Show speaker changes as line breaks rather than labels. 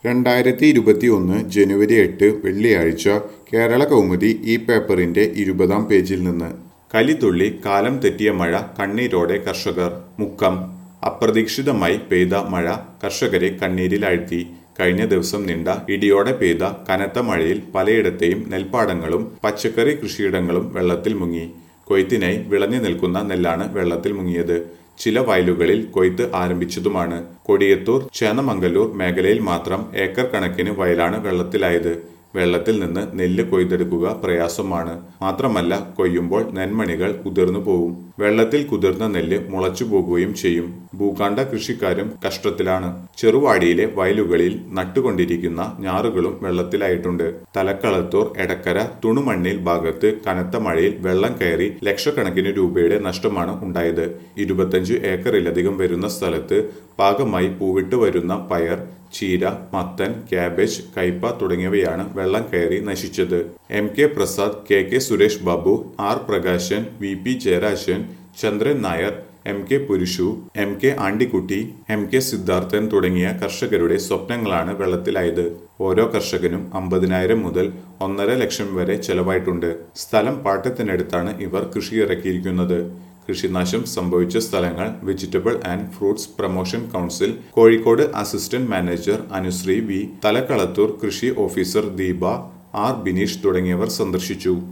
രണ്ടായിരത്തി ഇരുപത്തി ഒന്ന് ജനുവരി എട്ട് വെള്ളിയാഴ്ച കേരള കൗമുദി ഈ പേപ്പറിന്റെ ഇരുപതാം പേജിൽ നിന്ന് കലിതുള്ളി കാലം തെറ്റിയ മഴ കണ്ണീരോടെ കർഷകർ മുക്കം അപ്രതീക്ഷിതമായി പെയ്ത മഴ കർഷകരെ കണ്ണീരിലാഴ്ത്തി കഴിഞ്ഞ ദിവസം നീണ്ട ഇടിയോടെ പെയ്ത കനത്ത മഴയിൽ പലയിടത്തെയും നെൽപ്പാടങ്ങളും പച്ചക്കറി കൃഷിയിടങ്ങളും വെള്ളത്തിൽ മുങ്ങി കൊയ്ത്തിനായി വിളഞ്ഞു നിൽക്കുന്ന നെല്ലാണ് വെള്ളത്തിൽ മുങ്ങിയത് ചില വയലുകളിൽ കൊയ്ത്ത് ആരംഭിച്ചതുമാണ് കൊടിയത്തൂർ ചേന്നമംഗലൂർ മേഖലയിൽ മാത്രം ഏക്കർ കണക്കിന് വയലാണ് വെള്ളത്തിലായത് വെള്ളത്തിൽ നിന്ന് നെല്ല് കൊയ്തെടുക്കുക പ്രയാസമാണ് മാത്രമല്ല കൊയ്യുമ്പോൾ നെന്മണികൾ ഉതിർന്നു പോകും വെള്ളത്തിൽ കുതിർന്ന നെല്ല് മുളച്ചു പോകുകയും ചെയ്യും ഭൂകാണ്ഡ കൃഷിക്കാരും കഷ്ടത്തിലാണ് ചെറുവാടിയിലെ വയലുകളിൽ നട്ടുകൊണ്ടിരിക്കുന്ന ഞാറുകളും വെള്ളത്തിലായിട്ടുണ്ട് തലക്കളത്തൂർ എടക്കര തുണുമണ്ണിൽ ഭാഗത്ത് കനത്ത മഴയിൽ വെള്ളം കയറി ലക്ഷക്കണക്കിന് രൂപയുടെ നഷ്ടമാണ് ഉണ്ടായത് ഇരുപത്തഞ്ച് ഏക്കറിലധികം വരുന്ന സ്ഥലത്ത് പാകമായി പൂവിട്ട് വരുന്ന പയർ ചീര മത്തൻ ക്യാബേജ് കയ്പ തുടങ്ങിയവയാണ് വെള്ളം കയറി നശിച്ചത് M K Prasad K K Suresh Babu R Prakashan V P Jayarajan Chandran Nair M K Purushu M K Andikutty M K Siddharthan തുടങ്ങിയ കർഷകരുടെ സ്വപ്നങ്ങളാണ് വെള്ളത്തിലായത് ഓരോ കർഷകനും അമ്പതിനായിരം മുതൽ ഒന്നര ലക്ഷം വരെ ചെലവായിട്ടുണ്ട് സ്ഥലം പാട്ടത്തിനടുത്താണ് ഇവർ കൃഷി ഇറക്കിയിരിക്കുന്നത് കൃഷിനാശം സംഭവിച്ച സ്ഥലങ്ങൾ vegetable and fruits promotion council Kozhikode assistant manager Anusree V Thalakkulathur കൃഷി ഓഫീസർ ദീപ ആർ ബിനീഷ് തുടങ്ങിയവർ സന്ദർശിച്ചു